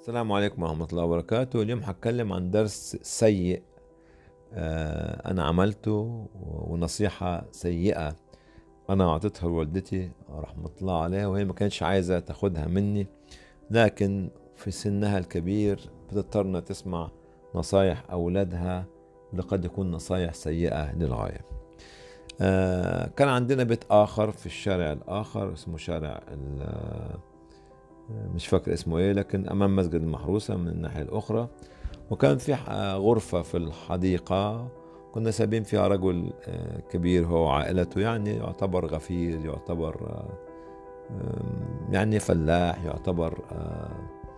السلام عليكم ورحمة الله وبركاته اليوم هتكلم عن درس سيء آه، أنا عملته ونصيحة سيئة أنا أعطيتها لوالدتي رحمة الله عليها وهي ما كانتش عايزة تاخدها مني لكن في سنها الكبير بتضطر إنها تسمع نصايح أولادها لقد يكون نصايح سيئة للغاية آه، كان عندنا بيت آخر في الشارع الآخر اسمه شارع ال- مش فاكر اسمه ايه لكن امام مسجد المحروسه من الناحيه الاخرى وكان في ح- غرفه في الحديقه كنا سابين فيها رجل آه، كبير هو وعائلته يعني يعتبر غفير يعتبر آه، آم، يعني فلاح يعتبر آه،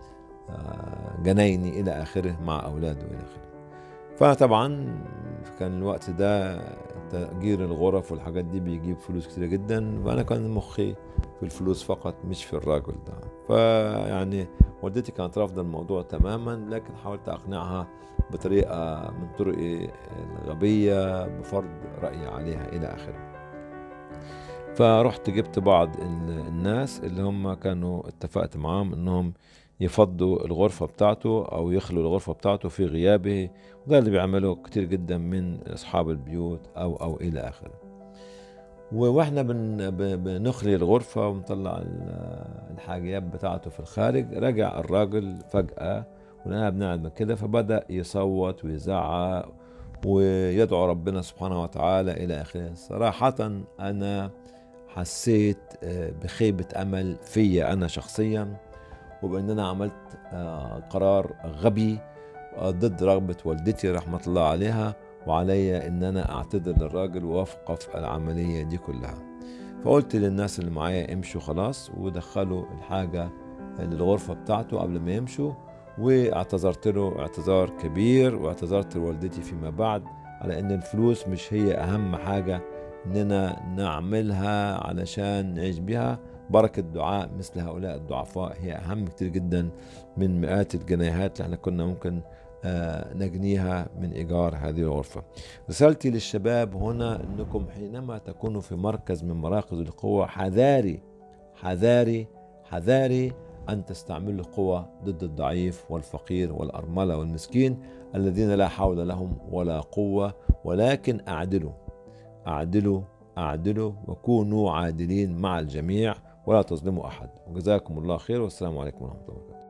آه، جنايني الى اخره مع اولاده الى اخره فطبعا كان الوقت ده تأجير الغرف والحاجات دي بيجيب فلوس كتيرة جدا وأنا كان مخي في الفلوس فقط مش في الراجل ده فيعني والدتي كانت رافضة الموضوع تماما لكن حاولت أقنعها بطريقة من طرقي الغبية بفرض رأيي عليها إلى آخره فرحت جبت بعض ال- الناس اللي هم كانوا اتفقت معاهم انهم يفضوا الغرفة بتاعته او يخلوا الغرفة بتاعته في غيابه وده اللي بيعمله كتير جدا من اصحاب البيوت او او الى اخره و- واحنا بن ب- بنخلي الغرفة ونطلع ال- الحاجيات بتاعته في الخارج رجع الراجل فجأة ولقينا بنعمل كده فبدأ يصوت ويزعق ويدعو ربنا سبحانه وتعالى إلى آخره صراحة أنا حسيت آه، بخيبة أمل فيا أنا شخصيا وبأن أنا عملت آه، قرار غبي آه، ضد رغبة والدتي رحمة الله عليها وعلي ان انا اعتذر للراجل واوقف العمليه دي كلها فقلت للناس اللي معايا امشوا خلاص ودخلوا الحاجه للغرفه بتاعته قبل ما يمشوا واعتذرت له اعتذار كبير واعتذرت لوالدتي فيما بعد على ان الفلوس مش هي اهم حاجه اننا نعملها علشان نعيش بها بركة دعاء مثل هؤلاء الضعفاء هي أهم كتير جدا من مئات الجنيهات اللي احنا كنا ممكن آه، نجنيها من إيجار هذه الغرفة رسالتي للشباب هنا أنكم حينما تكونوا في مركز من مراكز القوة حذاري حذاري حذاري أن تستعملوا القوة ضد الضعيف والفقير والأرملة والمسكين الذين لا حول لهم ولا قوة ولكن أعدلوا أعدلوا أعدلوا وكونوا عادلين مع الجميع ولا تظلموا أحد وجزاكم الله خير والسلام عليكم ورحمة الله وبركاته